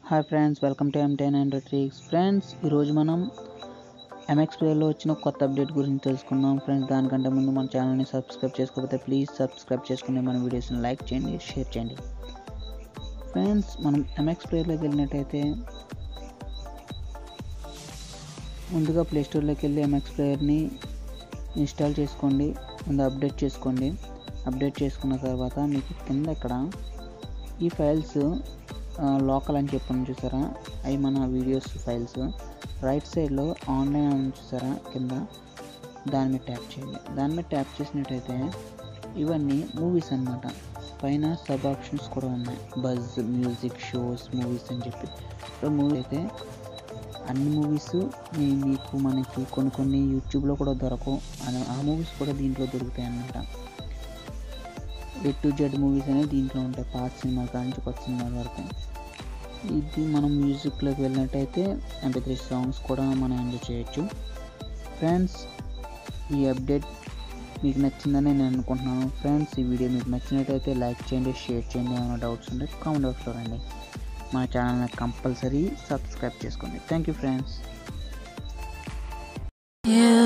hi friends welcome to M ten hundred tricks friends ఈరోజు మనం MX ప్లేయర్లో వచ్చిన కొత్త అప్డేట్ గురించి తెలుసుకుందాం ఫ్రెండ్స్ దానికంటే ముందు మన ఛానల్ని సబ్స్క్రైబ్ చేసుకోకపోతే ప్లీజ్ సబ్స్క్రైబ్ చేసుకుని మన వీడియోస్ని లైక్ చేయండి షేర్ చేయండి ఫ్రెండ్స్ మనం ఎంఎక్స్ ప్లేయర్లోకి వెళ్ళినట్టయితే ముందుగా ప్లేస్టోర్లోకి వెళ్ళి ఎంఎక్స్ ప్లేయర్ని ఇన్స్టాల్ చేసుకోండి ముందు అప్డేట్ చేసుకోండి అప్డేట్ చేసుకున్న తర్వాత మీకు కింద ఇక్కడ ఈ ఫైల్స్ లోకల్ అని చెప్పని చూసారా అవి మన వీడియోస్ ఫైల్స్ రైట్ సైడ్లో ఆన్లైన్ అని చూసారా కింద దాని మీద ట్యాప్ చేయండి దాని మీద ట్యాప్ చేసినట్టయితే ఇవన్నీ మూవీస్ అన్నమాట పైన సబ్ ఆప్షన్స్ కూడా ఉన్నాయి బజ్ మ్యూజిక్ షోస్ మూవీస్ అని చెప్పి సో మూవీ అయితే అన్ని మూవీస్ మీకు మనకి కొన్ని కొన్ని యూట్యూబ్లో కూడా దొరకవు అన- ఆ మూవీస్ కూడా దీంట్లో దొరుకుతాయి అన్నమాట ఏ టు జెడ్ మూవీస్ అనేవి దీంట్లో ఉంటాయి పాత సినిమాల కానించి కొత్త సినిమాల వరకు ఇది మనం మ్యూజిక్లోకి వెళ్ళినట్టయితే ఎంపీ త్రీ సాంగ్స్ కూడా మనం ఎంజాయ్ చేయొచ్చు ఫ్రెండ్స్ ఈ అప్డేట్ మీకు నచ్చిందని నేను అనుకుంటున్నాను ఫ్రెండ్స్ ఈ వీడియో మీకు నచ్చినట్టయితే లైక్ చేయండి షేర్ చేయండి ఏమైనా డౌట్స్ ఉంటే కామెంట్ బాక్స్లో రండి మన ఛానల్ని కంపల్సరీ సబ్స్క్రైబ్ చేసుకోండి థ్యాంక్ యూ ఫ్రెండ్స్ You